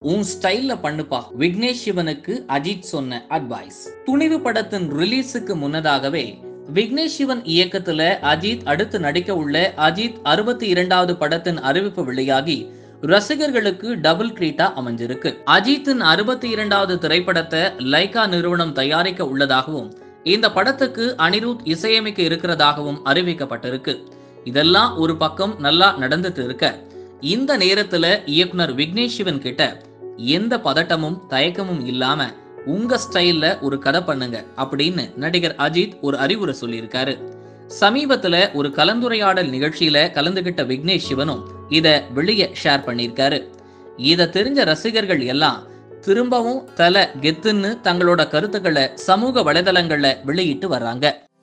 உன் ஸ்டைல்ல பண்ணுப்பா விக்னேஷ் சிவனுக்கு அஜித் சொன்ன அட்வைஸ் துணிவு படத்தின் ரிலீஸுக்கு முன்னதாகவே விக்னேஷ் சிவன் இயக்கத்துல அஜித் அடுத்து நடிக்க உள்ள அஜித் அறுபத்தி இரண்டாவது படத்தின் அறிவிப்பு வெளியாகி ரசிகர்களுக்கு டபுள் ட்ரீட்டா அமைஞ்சிருக்கு அஜித்தின் அறுபத்தி இரண்டாவது திரைப்படத்தை லைகா நிறுவனம் தயாரிக்க உள்ளதாகவும் இந்த படத்துக்கு அனிருத் இசையமைக்க இருக்கிறதாகவும் அறிவிக்கப்பட்டிருக்கு இதெல்லாம் ஒரு பக்கம் நல்லா நடந்துட்டு இருக்க இந்த நேரத்துல இயக்குனர் விக்னேஷ் சிவன் கிட்ட எந்த பதட்டமும் தயக்கமும் இல்லாம உங்க ஸ்டைல்ல ஒரு கதை பண்ணுங்க அப்படின்னு நடிகர் அஜித் ஒரு அறிவுரை சொல்லியிருக்காரு சமீபத்துல ஒரு கலந்துரையாடல் நிகழ்ச்சியில கலந்துகிட்ட விக்னேஷ் சிவனும் இத வெளியே ஷேர் பண்ணியிருக்காரு இத தெரிஞ்ச ரசிகர்கள் எல்லாம் திரும்பவும் தல கெத்துன்னு தங்களோட கருத்துக்களை சமூக வலைதளங்கள்ல வெளியிட்டு வர்றாங்க